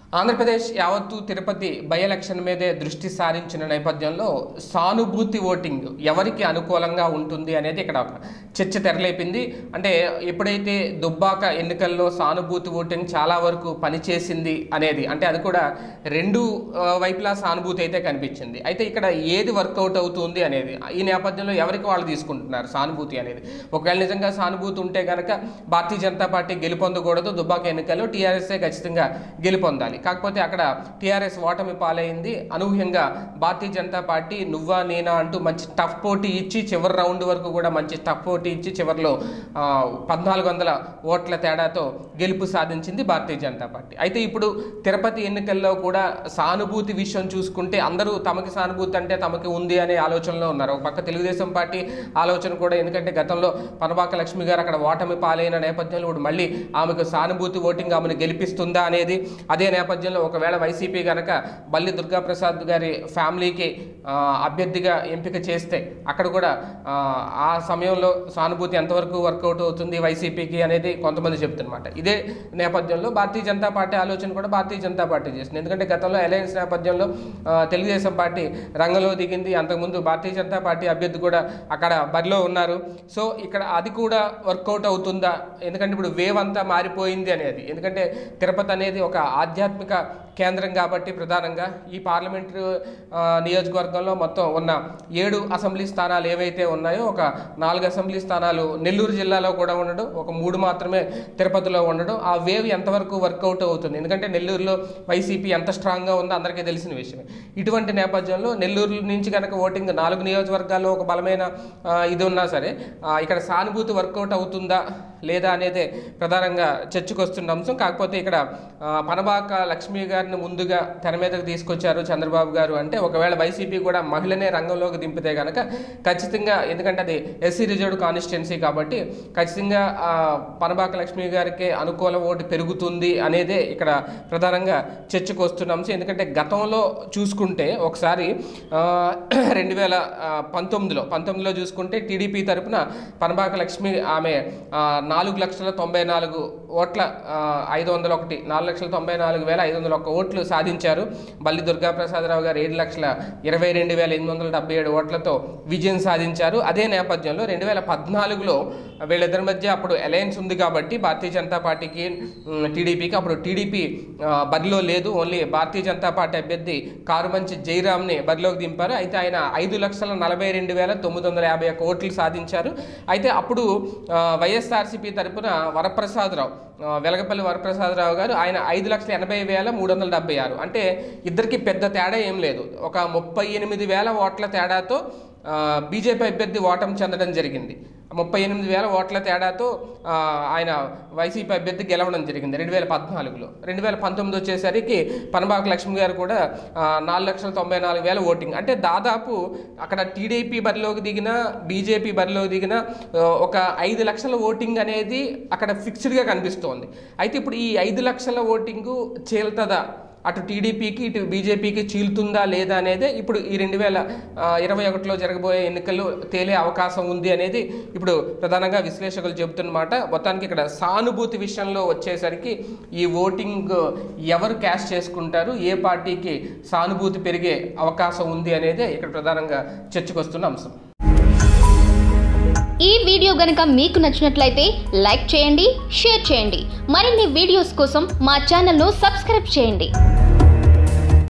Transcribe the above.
ఆంధ్రప్రదేశ్ యావత్తు Tirupati by election మీదే దృష్టి సారించిన నేపథ్యంలో సానుభూతి ఓటింగ్ ఎవరికి అనుకూలంగా ఉంటుంది అనేది ఇక్కడ ఒక చర్చ తెరలేపింది అంటే ఎప్పుడైతే దుబ్బాక ఎన్నికల్లో సానుభూతి ఓటింగ్ చాలా వరకు పనిచేసింది అనేది అంటే అది కూడా రెండు ఆ, వైపులా సానుభూతి అయితే కనిపించింది అయితే ఇక్కడ ఏది వర్కౌట్ అవుతుంది అనేది ఈ నేపథ్యంలో ఎవరికి వాళ్ళు తీసుకుంటున్నారు సానుభూతి అనేది ఒకవేళ నిజంగా సానుభూతి ఉంటే కనుక భారతీయ జనతా పార్టీ గెలుపొందకూడదు దుబ్బాక ఎన్నికల్లో టీఆర్ఎస్ఏ ఖచ్చితంగా గెలుపొందాలి కాకపోతే అక్కడ టీఆర్ఎస్ ఓటమి పాలైంది అనూహ్యంగా భారతీయ జనతా పార్టీ నువ్వా నేనా అంటూ మంచి టఫ్ పోటీ ఇచ్చి చివరి రౌండ్ వరకు కూడా మంచి టఫ్ పోటీ ఇచ్చి చివరిలో ఆ, పద్నాలుగు వందల ఓట్ల తేడాతో గెలుపు సాధించింది భారతీయ జనతా పార్టీ అయితే ఇప్పుడు తిరుపతి ఎన్నికల్లో కూడా సానుభూతి విషయం చూసుకుంటే అందరూ తమకి సానుభూతి అంటే తమకి ఉంది అనే ఆలోచనలో ఉన్నారు ఒక పక్క తెలుగుదేశం పార్టీ ఆలోచన కూడా ఎందుకంటే గతంలో పనబాక లక్ష్మి గారు అక్కడ ఓటమి పాలైన నేపథ్యంలో ఇప్పుడు మళ్ళీ ఆమెకు సానుభూతి ఓటింగ్ ఆమెను గెలిపిస్తుందా అనేది అదే నేపథ్యంలో ఒకవేళ వైసీపీ కనుక బల్లి దుర్గాప్రసాద్ గారి ఫ్యామిలీకి ఆ, అభ్యర్థిగా ఎంపిక చేస్తే అక్కడ కూడా ఆ, ఆ సమయంలో సానుభూతి ఎంతవరకు వర్కౌట్ అవుతుంది వైసీపీకి అనేది కొంతమంది చెప్తున్నమాట ఇదే నేపథ్యంలో భారతీయ జనతా పార్టీ ఆలోచన కూడా భారతీయ జనతా పార్టీ చేసింది ఎందుకంటే గతంలో అలయన్స్ నేపథ్యంలో ఆ, తెలుగుదేశం పార్టీ రంగంలో దిగింది అంతకుముందు భారతీయ జనతా పార్టీ అభ్యర్థి కూడా అక్కడ బరిలో ఉన్నారు సో ఇక్కడ అది కూడా వర్కౌట్ అవుతుందా ఎందుకంటే ఇప్పుడు వేవ్ అంతా మారిపోయింది అనేది ఎందుకంటే తిరుపతి అనేది ఒక ఆధ్యాత్మిక కేంద్రం కాబట్టి ప్రధానంగా ఈ పార్లమెంటు ఆ, నియోజకవర్గంలో మొత్తం ఉన్న ఏడు అసెంబ్లీ స్థానాలు ఏవైతే ఉన్నాయో ఒక నాలుగు అసెంబ్లీ స్థానాలు నెల్లూరు జిల్లాలో కూడా ఉండడం ఒక మూడు మాత్రమే తిరుపతిలో ఉండడం ఆ వేవ్ ఎంతవరకు వర్కౌట్ అవుతుంది ఎందుకంటే నెల్లూరులో వైసీపీ ఎంత స్ట్రాంగ్గా ఉందో అందరికీ తెలిసిన విషయమే ఇటువంటి నేపథ్యంలో నెల్లూరు నుంచి కనుక ఓటింగ్ నాలుగు నియోజకవర్గాల్లో ఒక బలమైన ఆ, ఇది ఉన్నా సరే ఆ, ఇక్కడ సానుభూతి వర్కౌట్ అవుతుందా లేదా అనేది ప్రధానంగా చర్చకు వస్తున్న అంశం కాకపోతే ఇక్కడ ఆ, పనబాక లక్ష్మి గారిని ముందుగా తెర మీదకు తీసుకొచ్చారు చంద్రబాబు గారు అంటే ఒకవేళ వైసీపీ కూడా మహిళనే రంగంలోకి దింపితే కనుక ఖచ్చితంగా ఎందుకంటే అది ఎస్సీ రిజర్వ్డ్ కాన్స్టిట్యున్సీ కాబట్టి ఖచ్చితంగా ఆ, పనబాక లక్ష్మి గారికి అనుకూల ఓటు పెరుగుతుంది అనేదే ఇక్కడ ప్రధానంగా చర్చకు వస్తున్న అంశం ఎందుకంటే గతంలో చూసుకుంటే ఒకసారి ఆ, రెండు వేల ఆ, పంతొమ్మిదిలో పంతొమ్మిదిలో చూసుకుంటే టీడీపీ తరపున పనబాక లక్ష్మి ఆమె ఆ, నాలుగు లక్షల తొంభై నాలుగు ఓట్ల ఆ, ఐదు వందల ఒకటి నాలుగు లక్షల తొంభై నాలుగు వేల ఐదు వందల ఒక్క ఓట్లు సాధించారు బల్లి దుర్గాప్రసాదరావు గారు ఏడు లక్షల ఇరవై రెండు వేల ఎనిమిది వందల డెబ్బై ఏడు ఓట్లతో విజయం సాధించారు అదే నేపథ్యంలో రెండు వేల పద్నాలుగులో వీళ్ళిద్దరి మధ్య అప్పుడు అలయన్స్ ఉంది కాబట్టి భారతీయ జనతా పార్టీకి ఉమ్, టీడీపీకి అప్పుడు టీడీపీ ఆ, బరిలో లేదు ఓన్లీ భారతీయ జనతా పార్టీ అభ్యర్థి కారుమంచి జయరామ్ని బరిలోకి దింపారు అయితే ఆయన ఐదు లక్షల నలభై రెండు వేల తొమ్మిది వందల యాభై ఒక్క ఓట్లు సాధించారు అయితే అప్పుడు ఆ, వైఎస్ఆర్సీపీ తరపున వరప్రసాదరావు ఆ, వెలగపల్లి వరప్రసాదరావు గారు ఆయన ఐదు లక్షల ఎనభై వేల మూడు వందల డెబ్బై ఆరు అంటే ఇద్దరికి పెద్ద తేడా ఏం లేదు ఒక ముప్పై ఎనిమిది వేల ఓట్ల తేడాతో ఆ, బీజేపీ అభ్యర్థి ఓటమి చెందడం జరిగింది ముప్పై ఎనిమిది వేల ఓట్ల తేడాతో ఆ, ఆయన వైసీపీ అభ్యర్థి గెలవడం జరిగింది రెండు వేల పద్నాలుగులో రెండు వేల పంతొమ్మిది వచ్చేసరికి పనబాక లక్ష్మి గారు కూడా ఆ, నాలుగు లక్షల తొంభై నాలుగు వేల ఓటింగ్ అంటే దాదాపు అక్కడ టీడీపీ బరిలోకి దిగిన బీజేపీ బరిలోకి దిగిన ఆ, ఒక ఐదు లక్షల ఓటింగ్ అనేది అక్కడ ఫిక్స్డ్గా కనిపిస్తోంది అయితే ఇప్పుడు ఈ ఐదు లక్షల ఓటింగు చీల్తదా అటు టీడీపీకి ఇటు బీజేపీకి చీలుతుందా లేదా అనేది ఇప్పుడు ఈ రెండు వేల ఇరవై ఒకటిలో జరగబోయే ఎన్నికల్లో తేలే అవకాశం ఉంది అనేది ఇప్పుడు ప్రధానంగా విశ్లేషకులు చెబుతున్నమాట మొత్తానికి ఇక్కడ సానుభూతి విషయంలో వచ్చేసరికి ఈ ఓటింగ్ ఎవరు క్యాష్ చేసుకుంటారు ఏ పార్టీకి సానుభూతి పెరిగే అవకాశం ఉంది అనేది ఇక్కడ ప్రధానంగా చర్చకొస్తున్న అంశం ఈ వీడియో గనుక మీకు నచ్చినట్లయితే లైక్ చేయండి షేర్ చేయండి మరిన్ని వీడియోస్ కోసం మా ఛానల్ను సబ్స్క్రైబ్ చేయండి